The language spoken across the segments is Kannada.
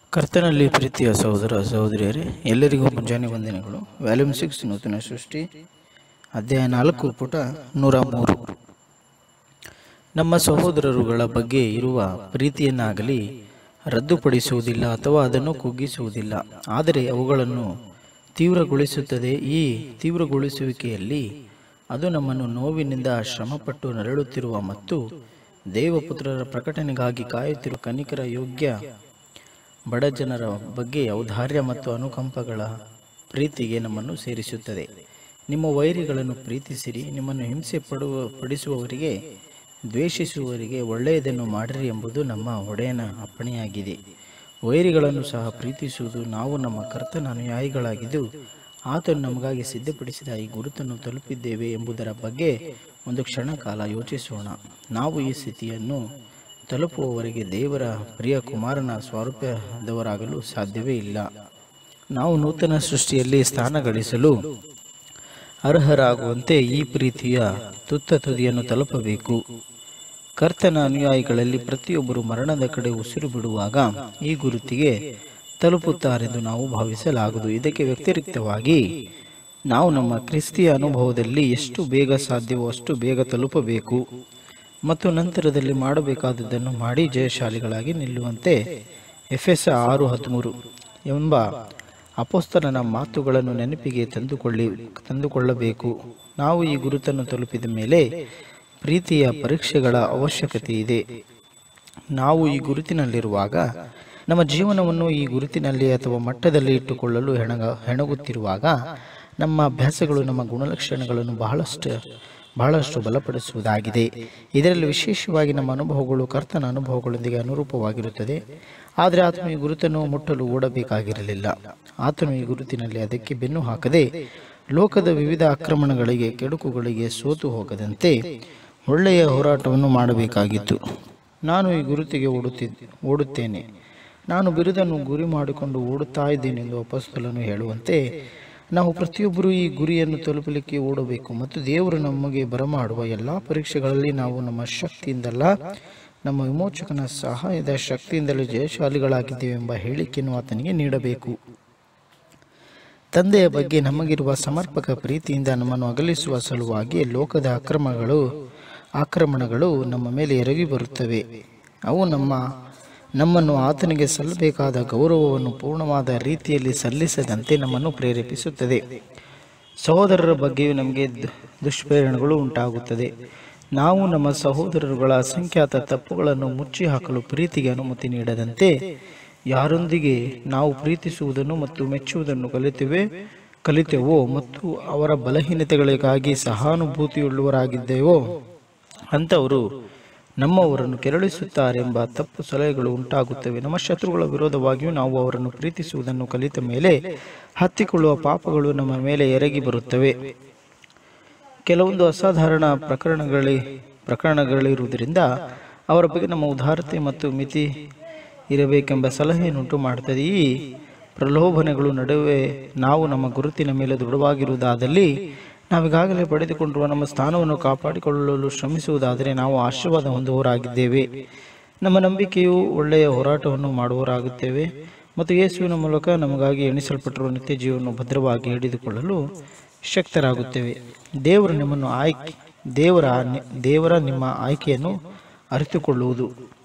ಕರ್ತನಲ್ಲಿ ಪ್ರೀತಿಯ ಸಹೋದರ ಸಹೋದರಿಯರೇ ಎಲ್ಲರಿಗೂ ಮುಂಜಾನೆ ವಂದನೆಗಳು ವ್ಯಾಲ್ಯೂಮ್ ಸಿಕ್ಸ್ ನೂತನ ಸೃಷ್ಟಿ ಅಧ್ಯಾಯ ನಾಲ್ಕು ಪುಟ ನೂರ ಮೂರು ನಮ್ಮ ಸಹೋದರರುಗಳ ಬಗ್ಗೆ ಇರುವ ಪ್ರೀತಿಯನ್ನಾಗಲಿ ರದ್ದುಪಡಿಸುವುದಿಲ್ಲ ಅಥವಾ ಅದನ್ನು ಕುಗ್ಗಿಸುವುದಿಲ್ಲ ಆದರೆ ಅವುಗಳನ್ನು ತೀವ್ರಗೊಳಿಸುತ್ತದೆ ಈ ತೀವ್ರಗೊಳಿಸುವಿಕೆಯಲ್ಲಿ ಅದು ನಮ್ಮನ್ನು ನೋವಿನಿಂದ ಶ್ರಮಪಟ್ಟು ನರಳುತ್ತಿರುವ ಮತ್ತು ದೇವಪುತ್ರರ ಪ್ರಕಟಣೆಗಾಗಿ ಕಾಯುತ್ತಿರುವ ಕನಿಕರ ಯೋಗ್ಯ ಬಡ ಜನರ ಬಗ್ಗೆ ಔದಾರ್ಯ ಮತ್ತು ಅನುಕಂಪಗಳ ಪ್ರೀತಿಗೆ ನಮ್ಮನ್ನು ಸೇರಿಸುತ್ತದೆ ನಿಮ್ಮ ವೈರಿಗಳನ್ನು ಪ್ರೀತಿಸಿರಿ ನಿಮ್ಮನ್ನು ಹಿಂಸೆ ಪಡುವ ಪಡಿಸುವವರಿಗೆ ದ್ವೇಷಿಸುವವರಿಗೆ ಒಳ್ಳೆಯದನ್ನು ಮಾಡಿರಿ ಎಂಬುದು ನಮ್ಮ ಒಡೆಯನ ಅಪ್ಪಣೆಯಾಗಿದೆ ವೈರಿಗಳನ್ನು ಸಹ ಪ್ರೀತಿಸುವುದು ನಾವು ನಮ್ಮ ಕರ್ತನ ಅನುಯಾಯಿಗಳಾಗಿದ್ದು ಆತನು ನಮಗಾಗಿ ಸಿದ್ಧಪಡಿಸಿದ ಈ ಗುರುತನ್ನು ತಲುಪಿದ್ದೇವೆ ಎಂಬುದರ ಬಗ್ಗೆ ಒಂದು ಕ್ಷಣ ಕಾಲ ಯೋಚಿಸೋಣ ನಾವು ಈ ಸ್ಥಿತಿಯನ್ನು ತಲುಪುವವರೆಗೆ ದೇವರ ಪ್ರಿಯ ಕುಮಾರನ ಸ್ವರೂಪದವರಾಗಲು ಸಾಧ್ಯವೇ ಇಲ್ಲ ನಾವು ನೂತನ ಸೃಷ್ಟಿಯಲ್ಲಿ ಸ್ಥಾನ ಗಳಿಸಲು ಅರ್ಹರಾಗುವಂತೆ ಈ ಪ್ರೀತಿಯ ತುತ್ತ ತುದಿಯನ್ನು ತಲುಪಬೇಕು ಕರ್ತನ ಅನುಯಾಯಿಗಳಲ್ಲಿ ಪ್ರತಿಯೊಬ್ಬರು ಮರಣದ ಕಡೆ ಉಸಿರು ಬಿಡುವಾಗ ಈ ಗುರುತಿಗೆ ತಲುಪುತ್ತಾರೆಂದು ನಾವು ಭಾವಿಸಲಾಗದು ಇದಕ್ಕೆ ವ್ಯತಿರಿಕ್ತವಾಗಿ ನಾವು ನಮ್ಮ ಕ್ರಿಸ್ತಿಯ ಅನುಭವದಲ್ಲಿ ಎಷ್ಟು ಬೇಗ ಸಾಧ್ಯವೋ ಅಷ್ಟು ಬೇಗ ತಲುಪಬೇಕು ಮತ್ತು ನಂತರದಲ್ಲಿ ಮಾಡಬೇಕಾದದ್ದನ್ನು ಮಾಡಿ ಜಯಶಾಲಿಗಳಾಗಿ ನಿಲ್ಲುವಂತೆ ಎಫ್ ಎಸ್ ಆರು ಹದಿಮೂರು ಎಂಬ ಅಪೋಸ್ತಲನ ಮಾತುಗಳನ್ನು ನೆನಪಿಗೆ ತಂದುಕೊಳ್ಳಿ ತಂದುಕೊಳ್ಳಬೇಕು ನಾವು ಈ ಗುರುತನ್ನು ತಲುಪಿದ ಮೇಲೆ ಪ್ರೀತಿಯ ಪರೀಕ್ಷೆಗಳ ಅವಶ್ಯಕತೆ ಇದೆ ನಾವು ಈ ಗುರುತಿನಲ್ಲಿರುವಾಗ ನಮ್ಮ ಜೀವನವನ್ನು ಈ ಗುರುತಿನಲ್ಲಿ ಅಥವಾ ಮಟ್ಟದಲ್ಲಿ ಇಟ್ಟುಕೊಳ್ಳಲು ಹೆಣಗ ಹೆಣಗುತ್ತಿರುವಾಗ ನಮ್ಮ ಅಭ್ಯಾಸಗಳು ನಮ್ಮ ಗುಣಲಕ್ಷಣಗಳನ್ನು ಬಹಳಷ್ಟು ಬಹಳಷ್ಟು ಬಲಪಡಿಸುವುದಾಗಿದೆ ಇದರಲ್ಲಿ ವಿಶೇಷವಾಗಿ ನಮ್ಮ ಅನುಭವಗಳು ಕರ್ತನ ಅನುಭವಗಳೊಂದಿಗೆ ಅನುರೂಪವಾಗಿರುತ್ತದೆ ಆದರೆ ಆತನು ಈ ಗುರುತನ್ನು ಮುಟ್ಟಲು ಓಡಬೇಕಾಗಿರಲಿಲ್ಲ ಆತನು ಈ ಗುರುತಿನಲ್ಲಿ ಅದಕ್ಕೆ ಬೆನ್ನು ಹಾಕದೆ ಲೋಕದ ವಿವಿಧ ಆಕ್ರಮಣಗಳಿಗೆ ಕೆಡುಕುಗಳಿಗೆ ಸೋತು ಹೋಗದಂತೆ ಒಳ್ಳೆಯ ಹೋರಾಟವನ್ನು ಮಾಡಬೇಕಾಗಿತ್ತು ನಾನು ಈ ಗುರುತಿಗೆ ಓಡುತ್ತಿದ್ದೆ ಓಡುತ್ತೇನೆ ನಾನು ಬಿರುದನ್ನು ಗುರಿ ಮಾಡಿಕೊಂಡು ಓಡುತ್ತಾ ಇದ್ದೇನೆಂದು ಅಪಸ್ತಲನು ಹೇಳುವಂತೆ ನಾವು ಪ್ರತಿಯೊಬ್ಬರೂ ಈ ಗುರಿಯನ್ನು ತಲುಪಲಿಕ್ಕೆ ಓಡಬೇಕು ಮತ್ತು ದೇವರು ನಮಗೆ ಬರಮಾಡುವ ಎಲ್ಲ ಪರೀಕ್ಷೆಗಳಲ್ಲಿ ನಾವು ನಮ್ಮ ಶಕ್ತಿಯಿಂದಲ್ಲ ನಮ್ಮ ವಿಮೋಚಕನ ಸಹಾಯದ ಶಕ್ತಿಯಿಂದಲೇ ಜಯಶಾಲಿಗಳಾಗಿದ್ದೇವೆ ಎಂಬ ಹೇಳಿಕೆಯನ್ನು ಆತನಿಗೆ ನೀಡಬೇಕು ತಂದೆಯ ಬಗ್ಗೆ ನಮಗಿರುವ ಸಮರ್ಪಕ ಪ್ರೀತಿಯಿಂದ ನಮ್ಮನ್ನು ಅಗಲಿಸುವ ಸಲುವಾಗಿ ಲೋಕದ ಅಕ್ರಮಗಳು ಆಕ್ರಮಣಗಳು ನಮ್ಮ ಮೇಲೆ ಎರಗಿ ಬರುತ್ತವೆ ಅವು ನಮ್ಮ ನಮ್ಮನ್ನು ಆತನಿಗೆ ಸಲ್ಲಬೇಕಾದ ಗೌರವವನ್ನು ಪೂರ್ಣವಾದ ರೀತಿಯಲ್ಲಿ ಸಲ್ಲಿಸದಂತೆ ನಮ್ಮನ್ನು ಪ್ರೇರೇಪಿಸುತ್ತದೆ ಸಹೋದರರ ಬಗ್ಗೆಯೂ ನಮಗೆ ದು- ದುಷ್ಪ್ರೇರಣೆಗಳು ಉಂಟಾಗುತ್ತದೆ ನಾವು ನಮ್ಮ ಸಹೋದರರುಗಳ ಅಸಂಖ್ಯಾತ ತಪ್ಪುಗಳನ್ನು ಮುಚ್ಚಿ ಹಾಕಲು ಪ್ರೀತಿಗೆ ಅನುಮತಿ ನೀಡದಂತೆ ಯಾರೊಂದಿಗೆ ನಾವು ಪ್ರೀತಿಸುವುದನ್ನು ಮತ್ತು ಮೆಚ್ಚುವುದನ್ನು ಕಲಿತೇವೆ ಕಲಿತೆವೋ ಮತ್ತು ಅವರ ಬಲಹೀನತೆಗಳಿಗಾಗಿ ಸಹಾನುಭೂತಿಯುಳ್ಳವರಾಗಿದ್ದೇವೋ ಅಂಥವರು ನಮ್ಮವರನ್ನು ಕೆರಳಿಸುತ್ತಾರೆಂಬ ತಪ್ಪು ಸಲಹೆಗಳು ಉಂಟಾಗುತ್ತವೆ ನಮ್ಮ ಶತ್ರುಗಳ ವಿರೋಧವಾಗಿಯೂ ನಾವು ಅವರನ್ನು ಪ್ರೀತಿಸುವುದನ್ನು ಕಲಿತ ಮೇಲೆ ಹತ್ತಿಕೊಳ್ಳುವ ಪಾಪಗಳು ನಮ್ಮ ಮೇಲೆ ಎರಗಿ ಬರುತ್ತವೆ ಕೆಲವೊಂದು ಅಸಾಧಾರಣ ಪ್ರಕರಣಗಳಿ ಪ್ರಕರಣಗಳಿರುವುದರಿಂದ ಅವರ ಬಗ್ಗೆ ನಮ್ಮ ಉದಾರತೆ ಮತ್ತು ಮಿತಿ ಇರಬೇಕೆಂಬ ಸಲಹೆಯನ್ನುಂಟು ಮಾಡುತ್ತದೆ ಈ ಪ್ರಲೋಭನೆಗಳು ನಡುವೆ ನಾವು ನಮ್ಮ ಗುರುತಿನ ಮೇಲೆ ದೃಢವಾಗಿರುವುದಾದಲ್ಲಿ ನಾವೀಗಾಗಲೇ ಪಡೆದುಕೊಂಡಿರುವ ನಮ್ಮ ಸ್ಥಾನವನ್ನು ಕಾಪಾಡಿಕೊಳ್ಳಲು ಶ್ರಮಿಸುವುದಾದರೆ ನಾವು ಆಶೀರ್ವಾದ ಹೊಂದುವವರಾಗಿದ್ದೇವೆ ನಮ್ಮ ನಂಬಿಕೆಯು ಒಳ್ಳೆಯ ಹೋರಾಟವನ್ನು ಮಾಡುವವರಾಗುತ್ತೇವೆ ಮತ್ತು ಯೇಸುವಿನ ಮೂಲಕ ನಮಗಾಗಿ ಎಣಿಸಲ್ಪಟ್ಟಿರುವ ನಿತ್ಯ ಜೀವವನ್ನು ಭದ್ರವಾಗಿ ಹಿಡಿದುಕೊಳ್ಳಲು ಶಕ್ತರಾಗುತ್ತೇವೆ ದೇವರು ನಿಮ್ಮನ್ನು ಆಯ್ಕೆ ದೇವರ ನಿ- ದೇವರ ನಿಮ್ಮ ಆಯ್ಕೆಯನ್ನು ಅರಿತುಕೊಳ್ಳುವುದು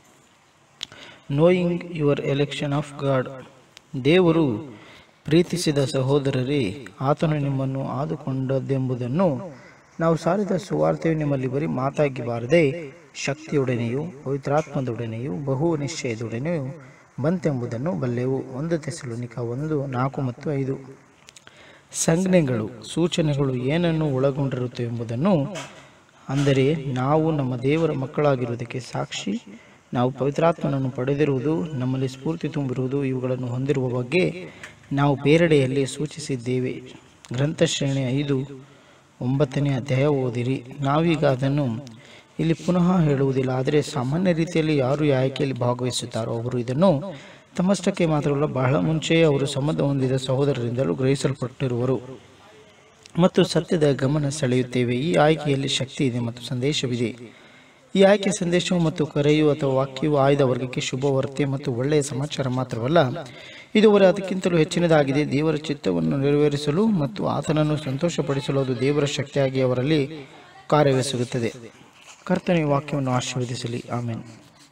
knowing your election of God ದೇವರು ಪ್ರೀತಿಸಿದ ಸಹೋದರರೇ ಆತನು ನಿಮ್ಮನ್ನು ಆದುಕೊಂಡದ್ದೆಂಬುದನ್ನು ನಾವು ಸಾರಿದ ಸುವಾರ್ತೆಯು ನಿಮ್ಮಲ್ಲಿ ಬರೀ ಮಾತಾಗಿ ಬಾರದೆ ಶಕ್ತಿಯೊಡನೆಯೂ ಪವಿತ್ರಾತ್ಮದೊಡನೆಯೂ ಬಹು ನಿಶ್ಚಯದೊಡನೆಯೂ ಬಂತೆಂಬುದನ್ನು ಬಲ್ಲೆವು ಒಂದು ತೆಸಲೋನಿಕ ಒಂದು ನಾಲ್ಕು ಮತ್ತು ಐದು ಸಂಜ್ಞೆಗಳು ಸೂಚನೆಗಳು ಏನನ್ನು ಒಳಗೊಂಡಿರುತ್ತವೆ ಎಂಬುದನ್ನು ಅಂದರೆ ನಾವು ನಮ್ಮ ದೇವರ ಮಕ್ಕಳಾಗಿರುವುದಕ್ಕೆ ಸಾಕ್ಷಿ ನಾವು ಪವಿತ್ರಾತ್ಮನನ್ನು ಪಡೆದಿರುವುದು ನಮ್ಮಲ್ಲಿ ಸ್ಫೂರ್ತಿ ತುಂಬಿರುವುದು ಇವುಗಳನ್ನು ಹೊಂದಿರುವ ಬಗ್ಗೆ ನಾವು ಬೇರೆಡೆಯಲ್ಲಿ ಸೂಚಿಸಿದ್ದೇವೆ ಗ್ರಂಥಶ್ರೇಣಿ ಐದು ಒಂಬತ್ತನೇ ಅಧ್ಯಾಯ ಓದಿರಿ ನಾವೀಗ ಅದನ್ನು ಇಲ್ಲಿ ಪುನಃ ಹೇಳುವುದಿಲ್ಲ ಆದರೆ ಸಾಮಾನ್ಯ ರೀತಿಯಲ್ಲಿ ಯಾರು ಈ ಆಯ್ಕೆಯಲ್ಲಿ ಭಾಗವಹಿಸುತ್ತಾರೋ ಅವರು ಇದನ್ನು ತಮ್ಮಷ್ಟಕ್ಕೆ ಮಾತ್ರವಲ್ಲ ಬಹಳ ಮುಂಚೆಯೇ ಅವರು ಸಂಬಂಧ ಹೊಂದಿದ ಸಹೋದರರಿಂದಲೂ ಗ್ರಹಿಸಲ್ಪಟ್ಟಿರುವರು ಮತ್ತು ಸತ್ಯದ ಗಮನ ಸೆಳೆಯುತ್ತೇವೆ ಈ ಆಯ್ಕೆಯಲ್ಲಿ ಶಕ್ತಿ ಇದೆ ಮತ್ತು ಸಂದೇಶವಿದೆ ಈ ಆಯ್ಕೆ ಸಂದೇಶವು ಮತ್ತು ಕರೆಯು ಅಥವಾ ವಾಕ್ಯವು ಆಯ್ದ ವರ್ಗಕ್ಕೆ ಶುಭವಾರ್ತೆ ಮತ್ತು ಒಳ್ಳೆಯ ಸಮಾಚಾರ ಮಾತ್ರವಲ್ಲ ಇದುವರೆ ಅದಕ್ಕಿಂತಲೂ ಹೆಚ್ಚಿನದಾಗಿದೆ ದೇವರ ಚಿತ್ತವನ್ನು ನೆರವೇರಿಸಲು ಮತ್ತು ಆತನನ್ನು ಸಂತೋಷಪಡಿಸಲು ಅದು ದೇವರ ಶಕ್ತಿಯಾಗಿ ಅವರಲ್ಲಿ ಕಾರ್ಯವೆಸಗುತ್ತದೆ ಕರ್ತನೆಯ ವಾಕ್ಯವನ್ನು ಆಶೀರ್ವದಿಸಲಿ ಆಮೇಲೆ